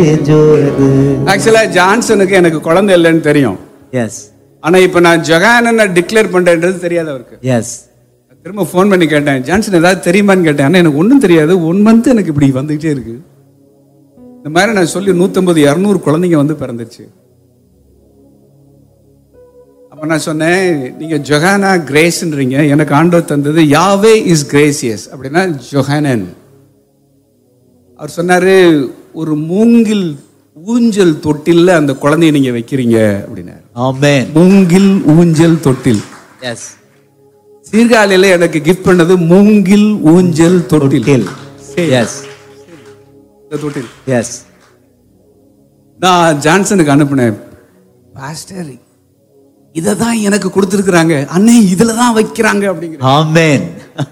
ஜோரது ஆக்சுவலா ஜான்சனுக்கு எனக்கு குழந்தை இல்லைன்னு தெரியும் எஸ் ஆனா இப்ப நான் ஜொகானனை டிக்ளேர் பண்றேன்றது தெரியாது அவருக்கு எஸ் திரும்ப ஃபோன் பண்ணி கேட்டேன் ஜான்சன் ஏதாவது தெரியுமான்னு கேட்டேன் ஆனா எனக்கு ஒன்றும் தெரியாது ஒன் மந்த் எனக்கு இப்படி வந்துகிட்டே இருக்கு இந்த மாதிரி நான் சொல்லி நூத்தம்பது இரநூறு குழந்தைங்க வந்து பிறந்துச்சு அப்ப நான் சொன்னேன் நீங்க ஜொஹானா கிரேஸ்ன்றீங்க எனக்கு ஆண்டவர் தந்தது யாவே இஸ் கிரேசியஸ் அப்படின்னா ஜொஹானன் அவர் சொன்னாரு ஒரு மூங்கில் ஊஞ்சல் தொட்டில்ல அந்த குழந்தைய நீங்க வைக்கிறீங்க அப்படின்னாரு ஆமென் மூங்கில் ஊஞ்சல் தொட்டில் எஸ் சீர்காழியில எனக்கு கிஃப்ட் பண்ணது மூங்கில் ஊஞ்சல் தொட்டில் தொட்டில் எஸ் இந்த தொட்டில் எஸ் நான் ஜான்சனுக்கு அனுப்புனேன் பாஸ்டர் இதை தான் எனக்கு கொடுத்துருக்குறாங்க அண்ணே இதுல தான் வைக்கிறாங்க அப்படிங்கிற ஆமென்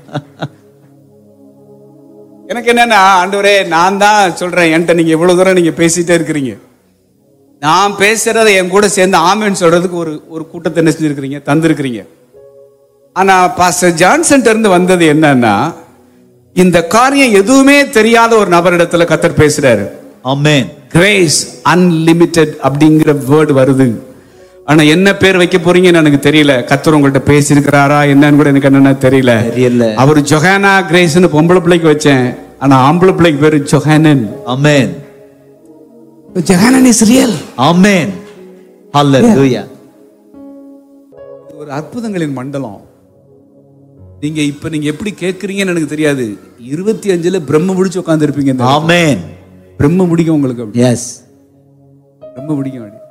எனக்கு என்னன்னா ஆண்டவரே நான் தான் சொல்றேன் என்கிட்ட நீங்க இவ்வளவு தூரம் நீங்க பேசிட்டே இருக்கிறீங்க நான் பேசுறதை என் கூட சேர்ந்து ஆமேன்னு சொல்றதுக்கு ஒரு ஒரு கூட்டத்தை என்ன செஞ்சிருக்கிறீங்க தந்திருக்கிறீங்க ஆனா பாஸ்டர் ஜான்சன் இருந்து வந்தது என்னன்னா இந்த காரியம் எதுவுமே தெரியாத ஒரு நபரிடத்துல கத்தர் பேசுறாரு ஆமென் கிரேஸ் அன்லிமிட்டெட் அப்படிங்கிற வேர்டு வருது ஆனா என்ன பேர் வைக்க போறீங்கன்னு எனக்கு தெரியல கத்தர் உங்கள்ட்ட பேசியிருக்கிறாரா என்னன்னு கூட எனக்கு என்னன்னு தெரியல தெரியல அவர் ஜொஹானா கிரேஸ்னு பொம்பளை பிள்ளைக்கு வச்சேன் ஆனா ஆம்பளை பிள்ளைக்கு பேரு Johanan amen Johanan is real amen hallelujah இது ஒரு அற்புதங்களின் மண்டலம் நீங்க இப்ப நீங்க எப்படி கேட்கறீங்கன்னு எனக்கு தெரியாது இருபத்தி அஞ்சுல பிரம்ம முடிச்சு உட்கார்ந்து இருப்பீங்க இந்த ஆமென் பிரம்ம பிடிக்கும் உங்களுக்கு அப்படி எஸ் ரொம்ப பிடிக்கும் அப்படி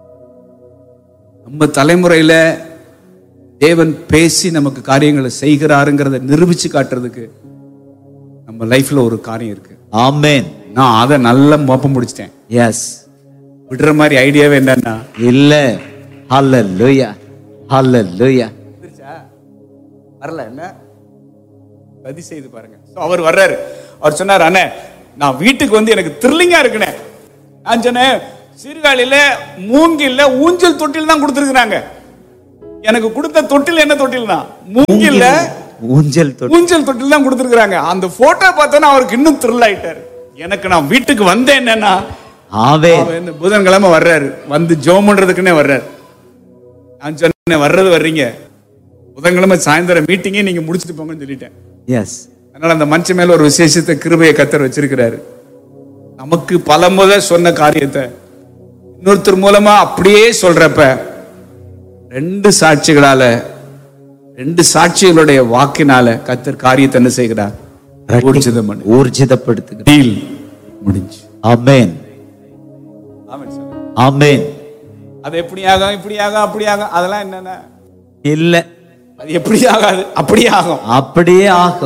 நம்ம தலைமுறையில தேவன் பேசி நமக்கு காரியங்களை செய்கிறாருங்கிறத நிரூபிச்சு காட்டுறதுக்கு நம்ம லைஃப்ல ஒரு காரியம் இருக்கு ஆமென் நான் அதை நல்லா மோப்பம் முடிச்சிட்டேன் எஸ் விடுற மாதிரி ஐடியாவே என்னன்னா இல்ல ஹalleluya ஹalleluya வரல என்ன பதி செய்து பாருங்க So, அவர் வர்றாரு அவர் சொன்னார் அண்ணே நான் வீட்டுக்கு வந்து எனக்கு த்ரில்லிங்கா இருக்குனே நான் சொன்னேன் சீர்காழியில மூங்கில்ல ஊஞ்சல் தொட்டில் தான் கொடுத்துருக்குறாங்க எனக்கு கொடுத்த தொட்டில் என்ன தொட்டில் தான் மூங்கில்ல ஊஞ்சல் தொட்டி ஊஞ்சல் தொட்டில் தான் கொடுத்துருக்காங்க அந்த போட்டோ பார்த்தோன்னா அவருக்கு இன்னும் த்ரில் ஆயிட்டாரு எனக்கு நான் வீட்டுக்கு வந்தேன் என்னன்னா ஆமென் அவர் இந்த புதன்கிழமை வர்றாரு வந்து ஜோம் பண்றதுக்குன்னே வர்றாரு நான் சொன்னேன் வர்றது வர்றீங்க புதன்கிழமை சாயந்தரம் மீட்டிங்கே நீங்க முடிச்சுட்டு போங்கன்னு சொல்லிட்டேன் எஸ் அதனால அந்த மனுஷன் மேல ஒரு விசேஷத்தை கிருபையை கத்தர் வச்சிருக்கிறாரு நமக்கு பல முத சொன்ன காரியத்தை இன்னொருத்தர் மூலமா அப்படியே சொல்றப்ப ரெண்டு சாட்சிகளால ரெண்டு சாட்சிகளுடைய வாக்கினால கத்தர் காரியத்தை என்ன செய்கிறார் ஊர்ஜிதம் பண்ணு ஊர்ஜிதப்படுத்துங்க டீல் முடிஞ்சு ஆமென் ஆமென் சார் ஆமென் அது எப்படி ஆகும் இப்படி ஆகும் அப்படி ஆகும் அதெல்லாம் என்னென்ன இல்ல அது எப்படி ஆகாது அப்படியே ஆகும் அப்படியே ஆகும்